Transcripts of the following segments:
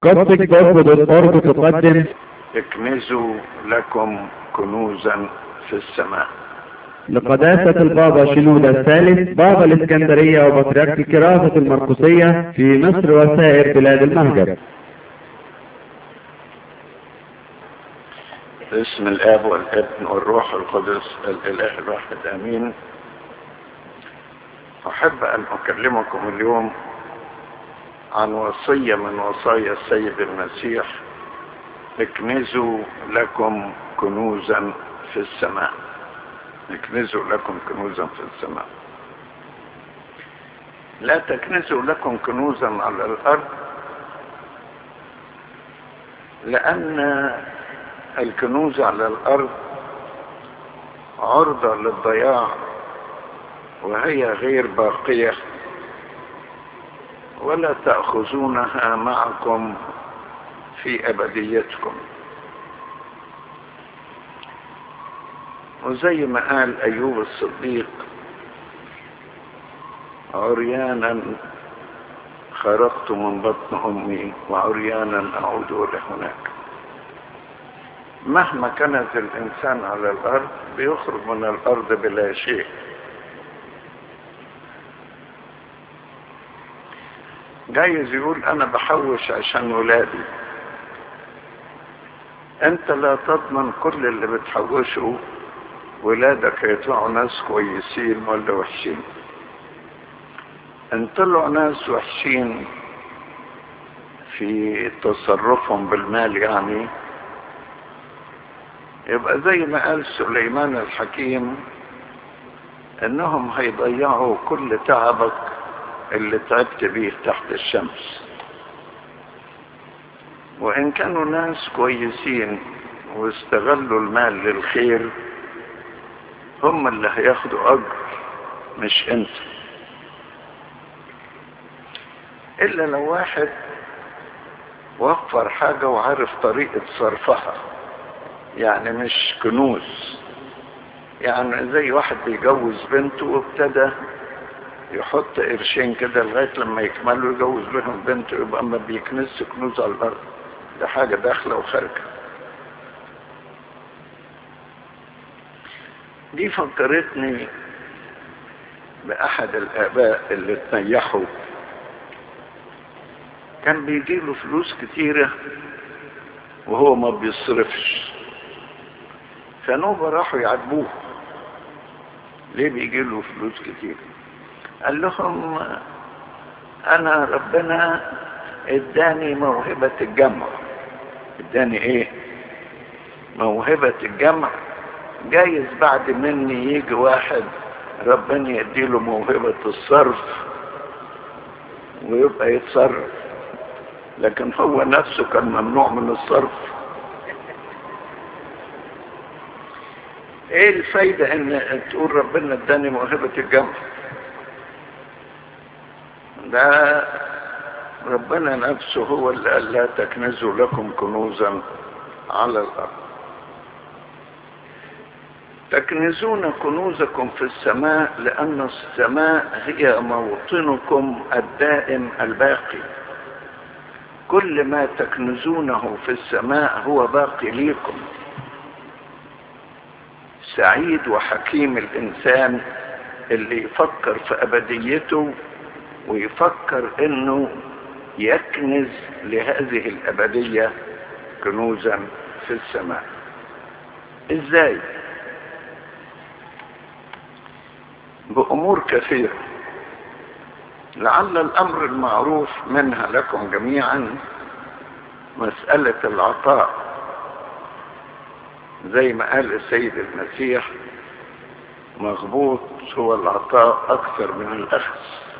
قصدك برضه بالقرب تقدم اكنزوا لكم كنوزا في السماء لقداسة البابا شنودة الثالث بابا الإسكندرية وبطريرك كراسة المرقسية في مصر وسائر بلاد المهجر باسم الاب والابن والروح القدس الاله الواحد امين احب ان اكلمكم اليوم عن وصية من وصايا السيد المسيح اكنزوا لكم كنوزا في السماء اكنزوا لكم كنوزا في السماء لا تكنزوا لكم كنوزا على الارض لان الكنوز على الارض عرضة للضياع وهي غير باقية ولا تأخذونها معكم في أبديتكم وزي ما قال أيوب الصديق عريانا خرجت من بطن أمي وعريانا أعود لهناك مهما كانت الإنسان على الأرض بيخرج من الأرض بلا شيء جايز يقول أنا بحوش عشان ولادي أنت لا تضمن كل اللي بتحوشه ولادك يطلعوا ناس كويسين ولا وحشين ان طلعوا ناس وحشين في تصرفهم بالمال يعني يبقى زي ما قال سليمان الحكيم انهم هيضيعوا كل تعبك اللي تعبت بيه تحت الشمس وان كانوا ناس كويسين واستغلوا المال للخير هم اللي هياخدوا اجر مش انت الا لو واحد وفر حاجة وعرف طريقة صرفها يعني مش كنوز يعني زي واحد بيجوز بنته وابتدى يحط قرشين كده لغاية لما يكملوا يجوز بهم بنته يبقى ما بيكنس كنوز على الارض ده حاجة داخلة وخارجة دي فكرتني بأحد الآباء اللي تنيحوا كان بيجيله فلوس كتيرة وهو ما بيصرفش فنوبة راحوا يعاتبوه ليه بيجيله فلوس كتير قال لهم انا ربنا اداني موهبة الجمع اداني ايه موهبة الجمع جايز بعد مني يجي واحد ربنا يديله موهبة الصرف ويبقى يتصرف لكن هو نفسه كان ممنوع من الصرف ايه الفايدة ان تقول ربنا اداني موهبة الجمع ده ربنا نفسه هو اللي قال لا تكنزوا لكم كنوزا على الارض تكنزون كنوزكم في السماء لان السماء هي موطنكم الدائم الباقي كل ما تكنزونه في السماء هو باقي ليكم سعيد وحكيم الانسان اللي يفكر في ابديته ويفكر انه يكنز لهذه الابدية كنوزا في السماء ازاي بامور كثيرة لعل الامر المعروف منها لكم جميعا مسألة العطاء زي ما قال السيد المسيح مغبوط هو العطاء اكثر من الاخذ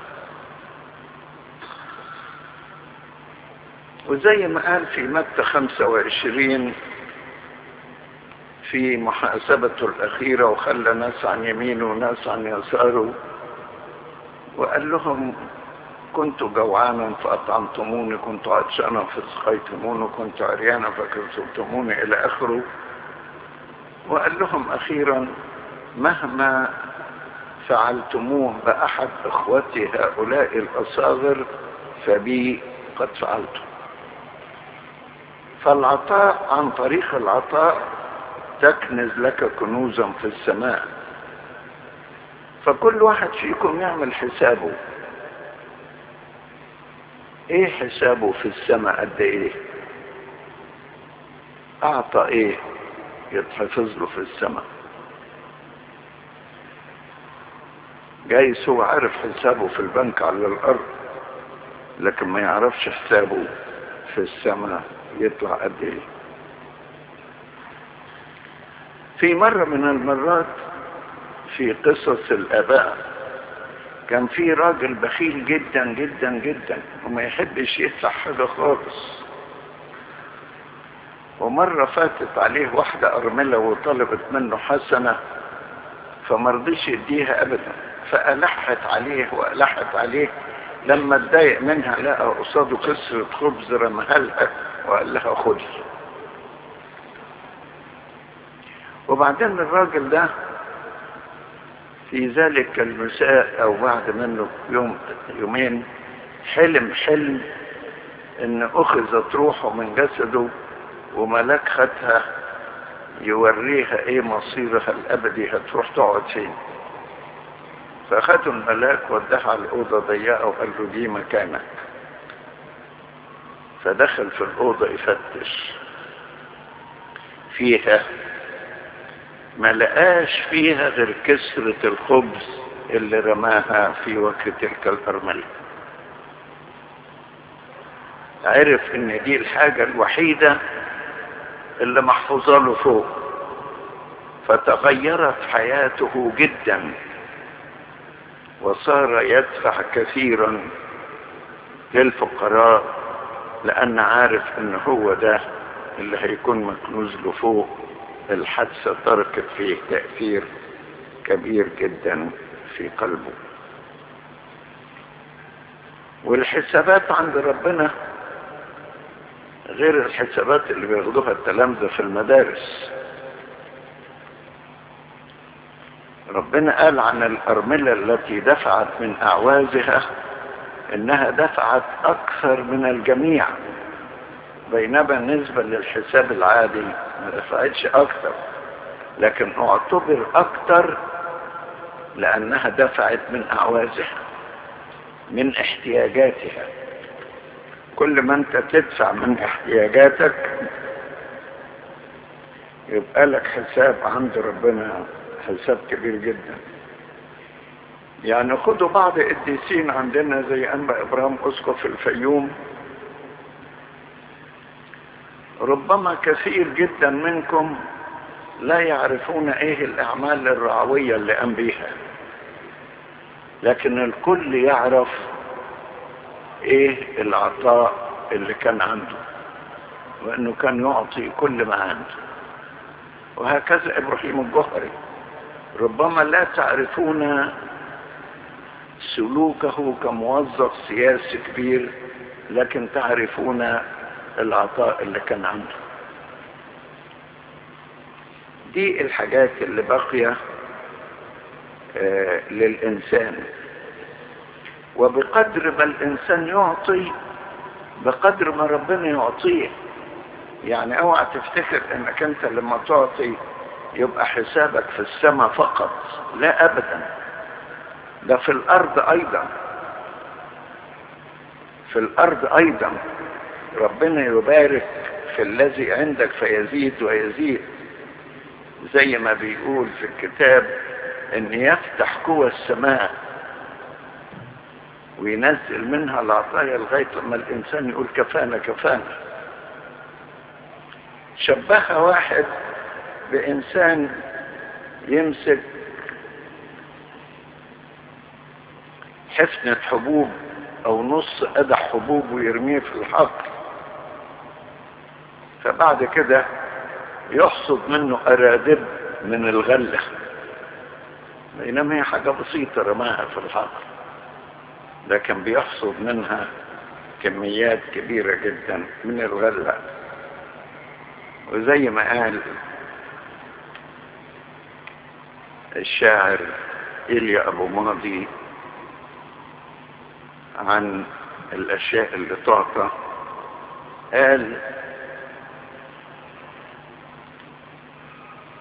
وزي ما قال في متى 25 في محاسبته الأخيرة وخلى ناس عن يمينه وناس عن يساره وقال لهم كنت جوعانا فأطعمتموني كنت عطشانا فسقيتموني كنت عريانا فكسوتموني إلى آخره وقال لهم أخيرا مهما فعلتموه بأحد إخوتي هؤلاء الأصاغر فبي قد فعلته فالعطاء عن طريق العطاء تكنز لك كنوزا في السماء فكل واحد فيكم يعمل حسابه ايه حسابه في السماء قد ايه اعطى ايه يتحفظ له في السماء جايز هو عارف حسابه في البنك على الارض لكن ما يعرفش حسابه في السماء يطلع قد ايه في مرة من المرات في قصص الاباء كان في راجل بخيل جدا جدا جدا وما يحبش يدفع حاجة خالص ومرة فاتت عليه واحدة أرملة وطلبت منه حسنة فمرضيش يديها أبدا فألحت عليه وألحت عليه لما اتضايق منها لقى قصاده كسرة خبز رمها لها وقال لها خدي وبعدين الراجل ده في ذلك المساء او بعد منه يوم يومين حلم حلم ان اخذت روحه من جسده وملاك خدها يوريها ايه مصيرها الابدي هتروح تقعد فين فاخده الملاك وداها على الاوضه ضيقه وقال له دي مكانك فدخل في الاوضه يفتش فيها ما لقاش فيها غير كسرة الخبز اللي رماها في وقت تلك الأرملة عرف ان دي الحاجة الوحيدة اللي محفوظة له فوق فتغيرت حياته جدا وصار يدفع كثيرا للفقراء لأن عارف ان هو ده اللي هيكون مكنوز له فوق الحادثة تركت فيه تأثير كبير جدا في قلبه والحسابات عند ربنا غير الحسابات اللي بياخدوها التلامذة في المدارس ربنا قال عن الأرملة التي دفعت من أعوازها إنها دفعت أكثر من الجميع بينما بالنسبة للحساب العادي ما دفعتش أكثر لكن اعتبر أكثر لأنها دفعت من أعوازها من احتياجاتها كل ما أنت تدفع من احتياجاتك يبقى لك حساب عند ربنا حساب كبير جدا يعني خدوا بعض قديسين عندنا زي أنبا إبراهيم أسقف الفيوم ربما كثير جدا منكم لا يعرفون ايه الاعمال الرعوية اللي قام بيها لكن الكل يعرف ايه العطاء اللي كان عنده وانه كان يعطي كل ما عنده وهكذا ابراهيم الجهري ربما لا تعرفون سلوكه كموظف سياسي كبير لكن تعرفون العطاء اللي كان عنده دي الحاجات اللي باقية آه للإنسان وبقدر ما الإنسان يعطي بقدر ما ربنا يعطيه يعني اوعى تفتكر انك انت لما تعطي يبقى حسابك في السماء فقط لا ابدا ده في الارض ايضا في الارض ايضا ربنا يبارك في الذي عندك فيزيد ويزيد زي ما بيقول في الكتاب ان يفتح قوى السماء وينزل منها العطايا لغاية لما الانسان يقول كفانا كفانا شبهها واحد بانسان يمسك حفنة حبوب او نص قدح حبوب ويرميه في الحقل فبعد كده يحصد منه أرادب من الغلة بينما هي حاجة بسيطة رماها في الحقل لكن بيحصد منها كميات كبيرة جدا من الغلة وزي ما قال الشاعر إيليا أبو ماضي عن الأشياء اللي تعطى قال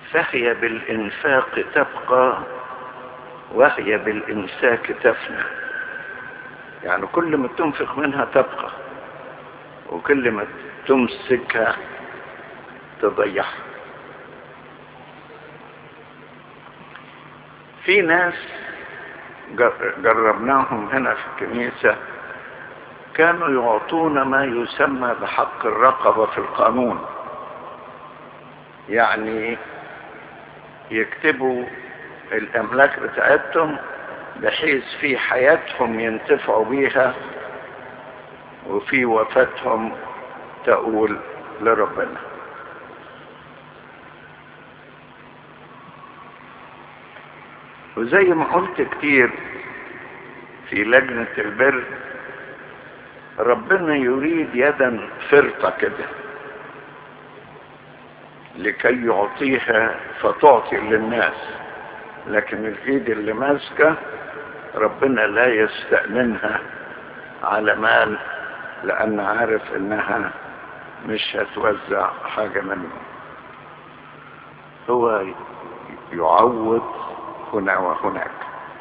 فهي بالإنفاق تبقى وهي بالإمساك تفنى يعني كل ما تنفق منها تبقى وكل ما تمسكها تضيعها في ناس جربناهم هنا في الكنيسة كانوا يعطون ما يسمى بحق الرقبة في القانون يعني يكتبوا الأملاك بتاعتهم بحيث في حياتهم ينتفعوا بيها وفي وفاتهم تقول لربنا وزي ما قلت كتير في لجنة البر ربنا يريد يدا فرطة كده لكي يعطيها فتعطي للناس لكن الايد اللي ماسكه ربنا لا يستأمنها على مال لأن عارف إنها مش هتوزع حاجة منه هو يعوض هنا وهناك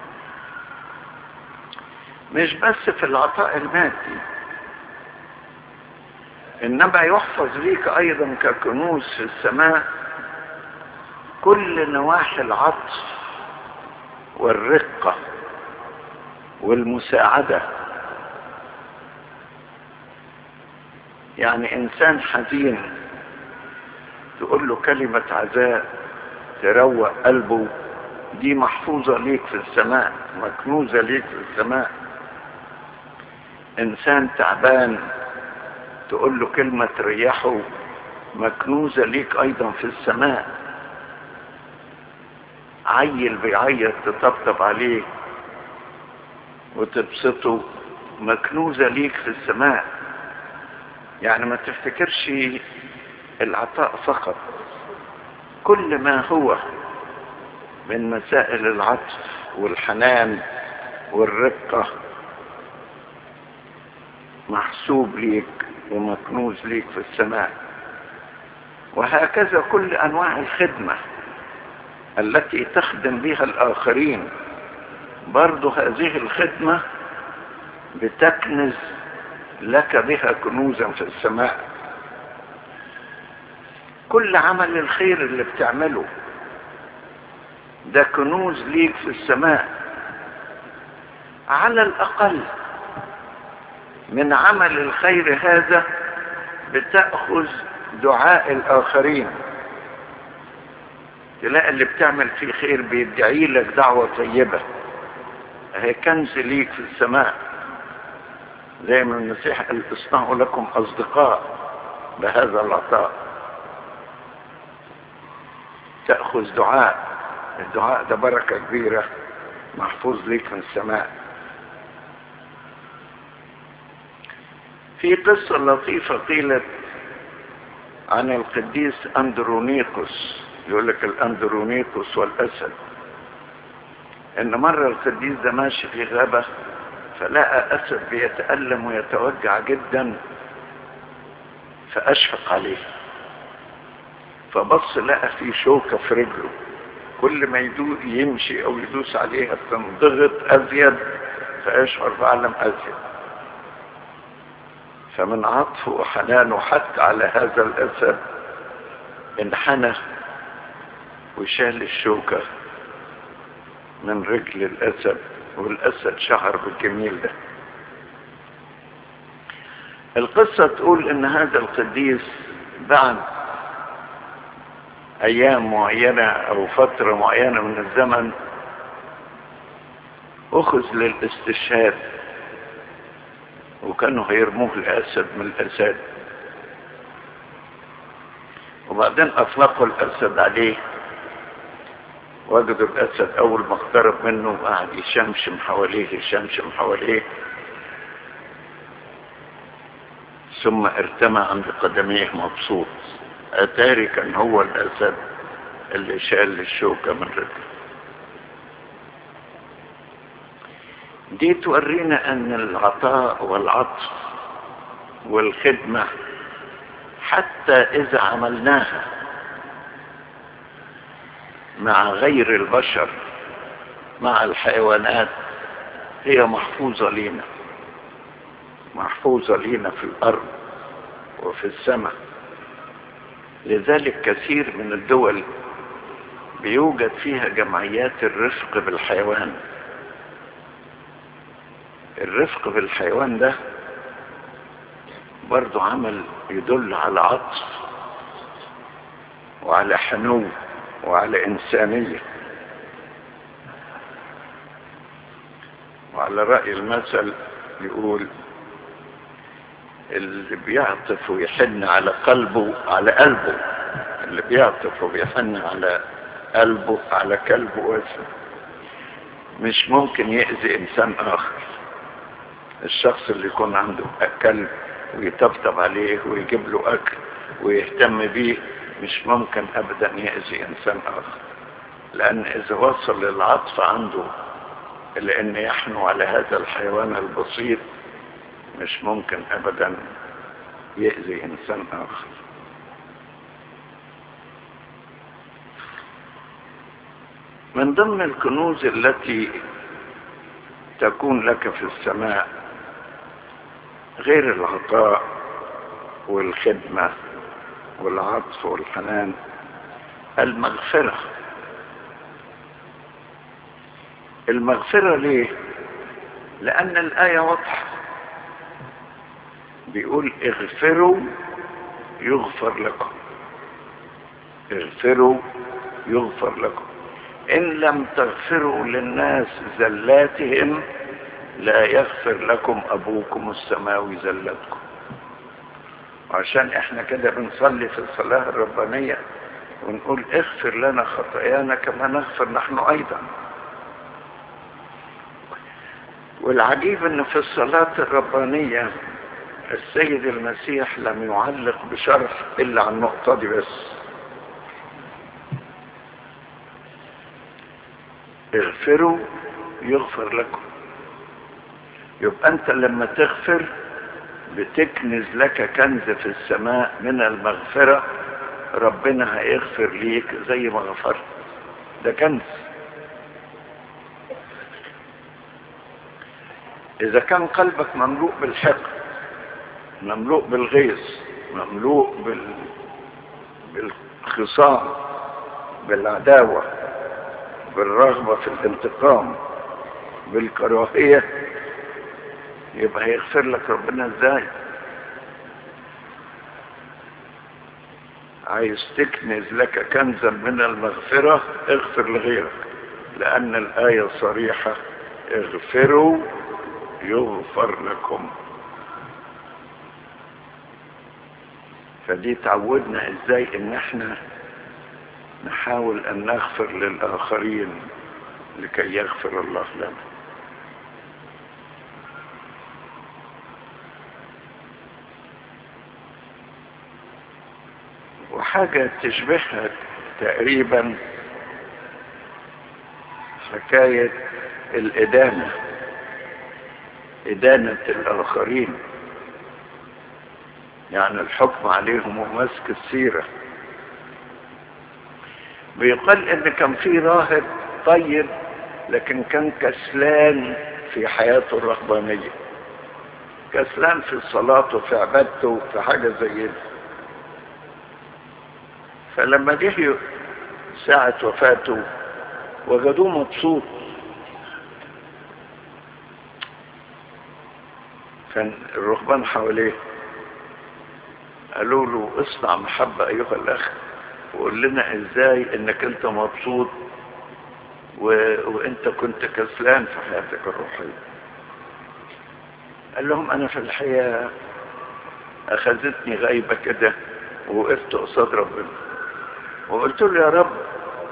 مش بس في العطاء المادي إنما يحفظ ليك أيضا ككنوز في السماء كل نواحي العطف والرقة والمساعدة يعني إنسان حزين تقول له كلمة عزاء تروق قلبه دي محفوظة ليك في السماء مكنوزة ليك في السماء إنسان تعبان تقول له كلمة تريحه مكنوزة ليك أيضا في السماء عيل بيعيط تطبطب عليه وتبسطه مكنوزة ليك في السماء يعني ما تفتكرش العطاء فقط كل ما هو من مسائل العطف والحنان والرقة محسوب ليك ومكنوز ليك في السماء وهكذا كل أنواع الخدمة التي تخدم بها الآخرين برضو هذه الخدمة بتكنز لك بها كنوزا في السماء كل عمل الخير اللي بتعمله ده كنوز ليك في السماء على الأقل من عمل الخير هذا بتأخذ دعاء الآخرين تلاقي اللي بتعمل فيه خير بيدعي لك دعوة طيبة هي كنز ليك في السماء زي ما المسيح قال اصنعوا لكم أصدقاء بهذا العطاء تأخذ دعاء الدعاء ده بركة كبيرة محفوظ ليك من السماء في قصة لطيفة قيلت عن القديس أندرونيكوس يقول لك الأندرونيكوس والأسد إن مرة القديس ده ماشي في غابة فلقى أسد بيتألم ويتوجع جدا فأشفق عليه فبص لقى في شوكة في رجله كل ما يدو يمشي أو يدوس عليها تنضغط أزيد فيشعر بألم أزيد فمن عطفه وحنانه حتى على هذا الأسد انحنى وشال الشوكة من رجل الأسد والأسد شعر بالجميل ده القصة تقول ان هذا القديس بعد ايام معينة او فترة معينة من الزمن اخذ للاستشهاد وكانوا هيرموه الاسد من الاسد وبعدين اطلقوا الاسد عليه وجدوا الاسد اول ما اقترب منه قعد يشمشم حواليه يشمشم حواليه ثم ارتمى عند قدميه مبسوط اتاري كان هو الاسد اللي شال الشوكة من رجله دي تورينا ان العطاء والعطف والخدمة حتى اذا عملناها مع غير البشر مع الحيوانات هي محفوظة لينا محفوظة لينا في الأرض وفي السماء لذلك كثير من الدول بيوجد فيها جمعيات الرفق بالحيوان الرفق بالحيوان ده برضو عمل يدل على عطف وعلى حنو وعلى إنسانية وعلى رأي المثل يقول اللي بيعطف ويحن على قلبه على قلبه اللي بيعطف وبيحن على قلبه على كلبه واسم مش ممكن يأذي إنسان آخر الشخص اللي يكون عنده كلب ويطبطب عليه ويجيب له أكل ويهتم بيه مش ممكن أبدا يأذي إنسان آخر لأن إذا وصل للعطف عنده لأن يحنو على هذا الحيوان البسيط مش ممكن أبدا يأذي إنسان آخر من ضمن الكنوز التي تكون لك في السماء غير العطاء والخدمة والعطف والحنان المغفرة المغفرة ليه لأن الآية واضحة بيقول اغفروا يغفر لكم اغفروا يغفر لكم إن لم تغفروا للناس زلاتهم لا يغفر لكم أبوكم السماوي زلتكم عشان احنا كده بنصلي في الصلاة الربانية ونقول اغفر لنا خطايانا كما نغفر نحن أيضا والعجيب ان في الصلاة الربانية السيد المسيح لم يعلق بشرح الا على النقطة دي بس اغفروا يغفر لكم يبقى انت لما تغفر بتكنز لك كنز في السماء من المغفرة ربنا هيغفر ليك زي ما غفرت ده كنز اذا كان قلبك مملوء بالحقد مملوء بالغيظ مملوء بال... بالخصام بالعداوة بالرغبة في الانتقام بالكراهية يبقى هيغفر لك ربنا ازاي عايز تكنز لك كنزا من المغفرة اغفر لغيرك لأن الآية صريحة اغفروا يغفر لكم فدي تعودنا ازاي ان احنا نحاول ان نغفر للاخرين لكي يغفر الله لنا وحاجة تشبهها تقريبا حكاية الإدانة إدانة الآخرين يعني الحكم عليهم ومسك السيرة بيقال ان كان في راهب طيب لكن كان كسلان في حياته الرهبانية كسلان في الصلاة وفي عبادته وفي حاجة زي ده فلما جه ساعة وفاته وجدوه مبسوط كان الرهبان حواليه قالوا له اصنع محبة ايها الاخ وقول لنا ازاي انك انت مبسوط و... وانت كنت كسلان في حياتك الروحية قال لهم انا في الحقيقة اخذتني غيبة كده ووقفت قصاد ربنا وقلت له يا رب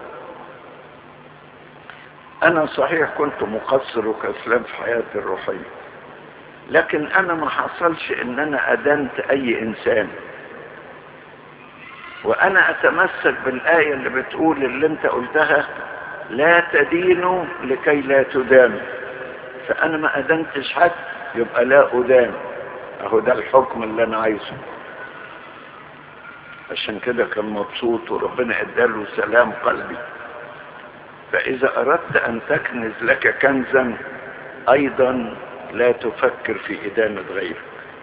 انا صحيح كنت مقصر وكسلان في حياتي الروحية لكن انا ما حصلش ان انا ادنت اي انسان وانا اتمسك بالايه اللي بتقول اللي انت قلتها لا تدينوا لكي لا تدانوا فانا ما ادنتش حد يبقى لا ادان اهو ده الحكم اللي انا عايزه عشان كده كان مبسوط وربنا اداله سلام قلبي فإذا أردت أن تكنز لك كنزا أيضا لا تفكر في إدانة غيرك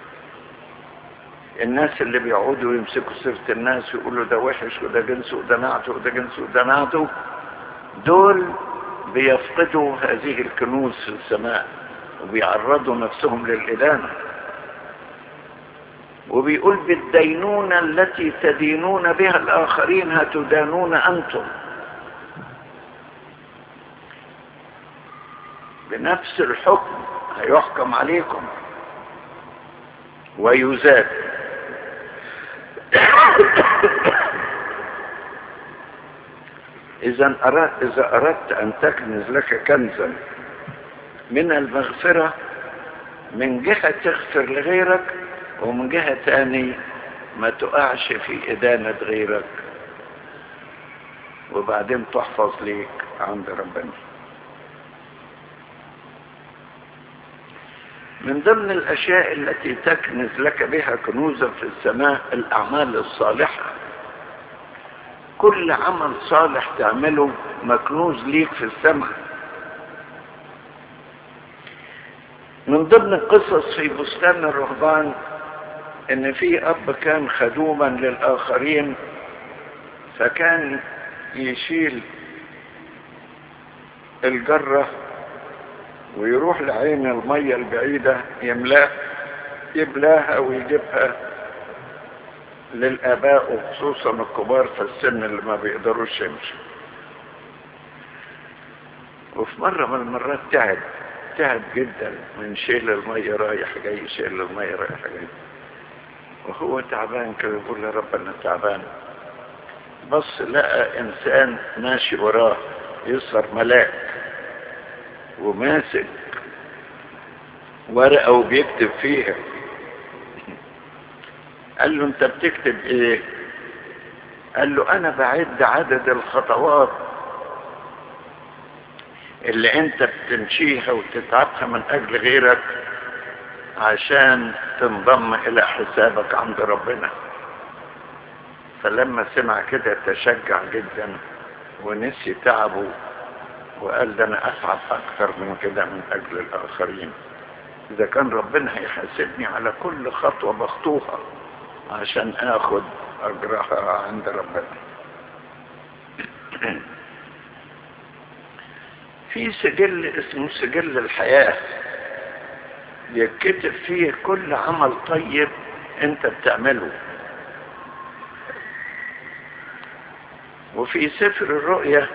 الناس اللي بيقعدوا يمسكوا سيرة الناس ويقولوا ده وحش وده جنسه وده نعته وده جنسه وده نعته دول بيفقدوا هذه الكنوز في السماء وبيعرضوا نفسهم للإدانة وبيقول بالدينونة التي تدينون بها الآخرين هتدانون أنتم بنفس الحكم هيحكم عليكم ويزاد إذا أردت, إذا أردت أن تكنز لك كنزا من المغفرة من جهة تغفر لغيرك ومن جهة تاني ما تقعش في إدانة غيرك وبعدين تحفظ ليك عند ربنا من ضمن الأشياء التي تكنز لك بها كنوزا في السماء الأعمال الصالحة كل عمل صالح تعمله مكنوز ليك في السماء من ضمن القصص في بستان الرهبان ان في اب كان خدوما للاخرين فكان يشيل الجرة ويروح لعين المية البعيدة يملاها يبلاها ويجيبها للآباء وخصوصا الكبار في السن اللي ما بيقدروش يمشوا وفي مرة من المرات تعب تعب جدا من شيل المية رايح جاي شيل المية رايح جاي وهو تعبان كده يقول يا رب انا تعبان بص لقى انسان ماشي وراه يصهر ملاك وماسك ورقة وبيكتب فيها قال له انت بتكتب ايه قال له انا بعد عدد الخطوات اللي انت بتمشيها وتتعبها من اجل غيرك عشان تنضم الى حسابك عند ربنا فلما سمع كده تشجع جدا ونسي تعبه وقال ده انا اتعب اكثر من كده من اجل الاخرين اذا كان ربنا هيحاسبني على كل خطوة بخطوها عشان اخد اجرها عند ربنا في سجل اسمه سجل الحياة يتكتب فيه كل عمل طيب انت بتعمله وفي سفر الرؤيا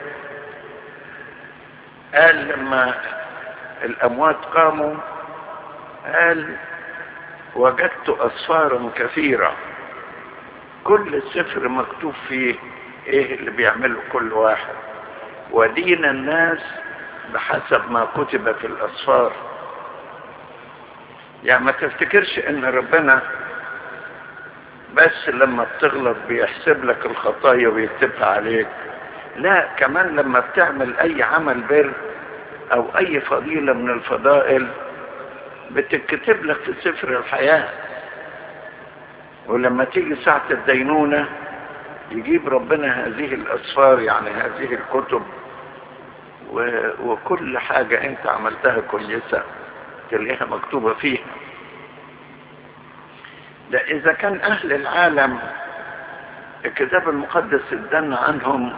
قال لما الاموات قاموا قال وجدت اسفارا كثيرة كل السفر مكتوب فيه ايه اللي بيعمله كل واحد ودين الناس بحسب ما كتب في الاسفار يعني ما تفتكرش ان ربنا بس لما بتغلط بيحسب لك الخطايا ويكتبها عليك لا كمان لما بتعمل اي عمل بر او اي فضيلة من الفضائل بتتكتب لك في سفر الحياة ولما تيجي ساعة الدينونة يجيب ربنا هذه الاسفار يعني هذه الكتب و... وكل حاجة انت عملتها كويسة تلاقيها مكتوبة فيها ده اذا كان اهل العالم الكتاب المقدس ادانا عنهم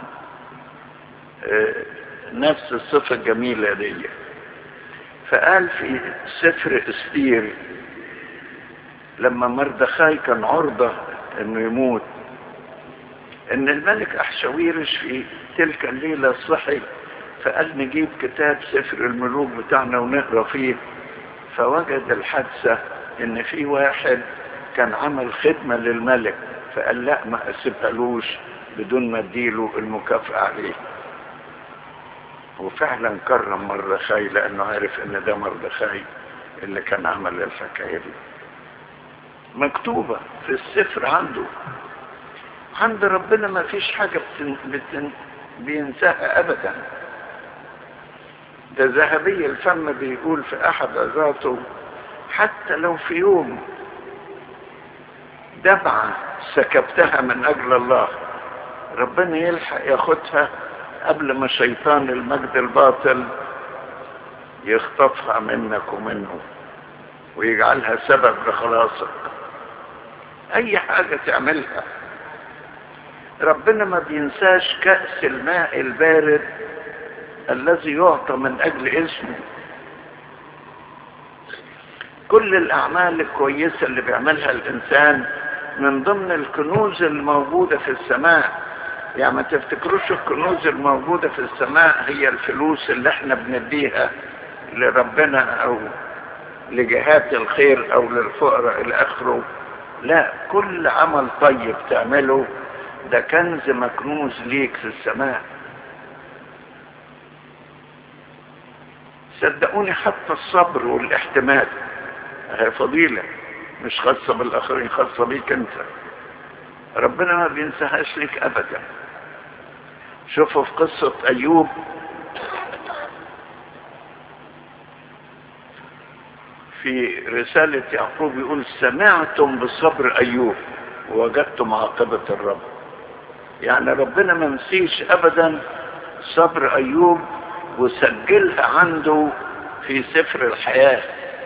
نفس الصفة الجميلة دي فقال في سفر استير لما مردخاي كان عرضة انه يموت ان الملك احشويرش في تلك الليلة صحي فقال نجيب كتاب سفر الملوك بتاعنا ونقرا فيه فوجد الحادثة ان في واحد كان عمل خدمة للملك فقال لا ما اسيبهالوش بدون ما اديله المكافأة عليه وفعلا كرم مردخاي لانه عارف ان ده مردخاي اللي كان عمل الحكاية دي مكتوبة في السفر عنده عند ربنا ما فيش حاجة بتن... بتن... بينساها ابدا ده ذهبي الفم بيقول في احد ذاته حتى لو في يوم دمعة سكبتها من اجل الله ربنا يلحق ياخدها قبل ما شيطان المجد الباطل يخطفها منك ومنه ويجعلها سبب لخلاصك اي حاجة تعملها ربنا ما بينساش كأس الماء البارد الذي يعطى من اجل اسمه كل الاعمال الكويسة اللي بيعملها الانسان من ضمن الكنوز الموجودة في السماء يعني ما تفتكروش الكنوز الموجودة في السماء هي الفلوس اللي احنا بنديها لربنا او لجهات الخير او للفقراء الى اخره لا كل عمل طيب تعمله ده كنز مكنوز ليك في السماء صدقوني حتى الصبر والاحتمال هي فضيلة مش خاصة بالاخرين خاصة بيك انت ربنا ما بينساهاش ليك ابدا شوفوا في قصة ايوب في رسالة يعقوب يقول سمعتم بصبر أيوب ووجدتم عاقبة الرب يعني ربنا ما نسيش أبدا صبر أيوب وسجلها عنده في سفر الحياة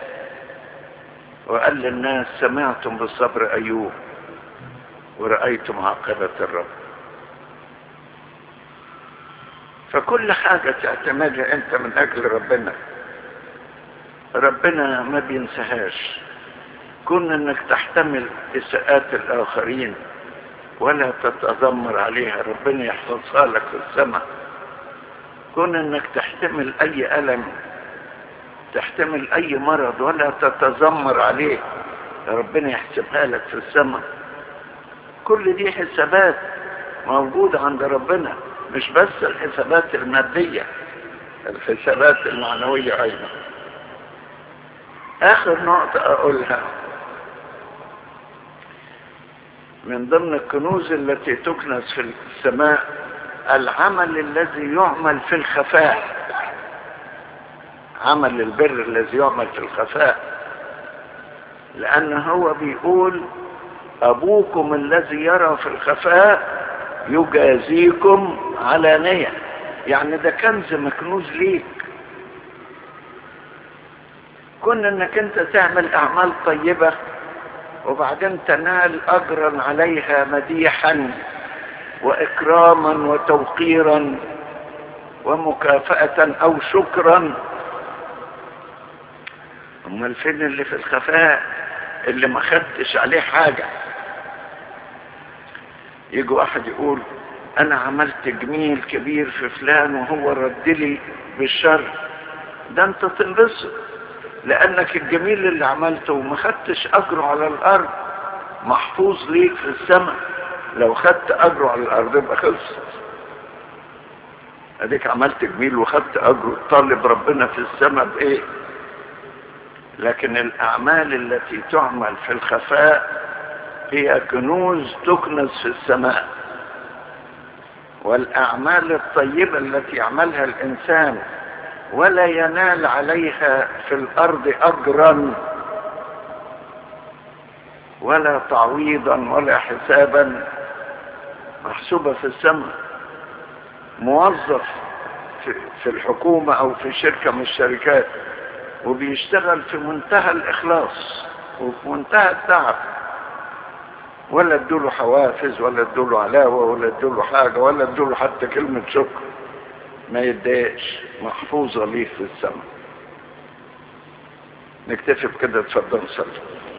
وقال للناس سمعتم بصبر أيوب ورأيتم عاقبة الرب فكل حاجة تعتمدها أنت من أجل ربنا ربنا ما بينساهاش كن انك تحتمل اساءات الاخرين ولا تتذمر عليها ربنا يحفظها لك في السماء كن انك تحتمل اي الم تحتمل اي مرض ولا تتذمر عليه ربنا يحسبها لك في السماء كل دي حسابات موجودة عند ربنا مش بس الحسابات المادية الحسابات المعنوية ايضا اخر نقطة اقولها من ضمن الكنوز التي تكنس في السماء العمل الذي يعمل في الخفاء عمل البر الذي يعمل في الخفاء لان هو بيقول ابوكم الذي يرى في الخفاء يجازيكم علانية يعني ده كنز مكنوز ليك كن انك انت تعمل اعمال طيبة وبعدين تنال اجرا عليها مديحا واكراما وتوقيرا ومكافأة او شكرا امال فين اللي في الخفاء اللي ما خدتش عليه حاجة يجي واحد يقول انا عملت جميل كبير في فلان وهو رد لي بالشر ده انت تنبسط لانك الجميل اللي عملته وما خدتش اجره على الارض محفوظ ليك في السماء لو خدت اجره على الارض يبقى خلصت اديك عملت جميل وخدت اجره طالب ربنا في السماء بايه لكن الاعمال التي تعمل في الخفاء هي كنوز تكنز في السماء والاعمال الطيبة التي يعملها الانسان ولا ينال عليها في الارض اجرا ولا تعويضا ولا حسابا محسوبة في السماء موظف في الحكومة او في شركة من الشركات وبيشتغل في منتهى الاخلاص وفي منتهى التعب ولا ادوله حوافز ولا ادوله علاوة ولا ادوله حاجة ولا ادوله حتى كلمة شكر ما يتضايقش محفوظة ليه في السماء نكتفي بكده اتفضل صلي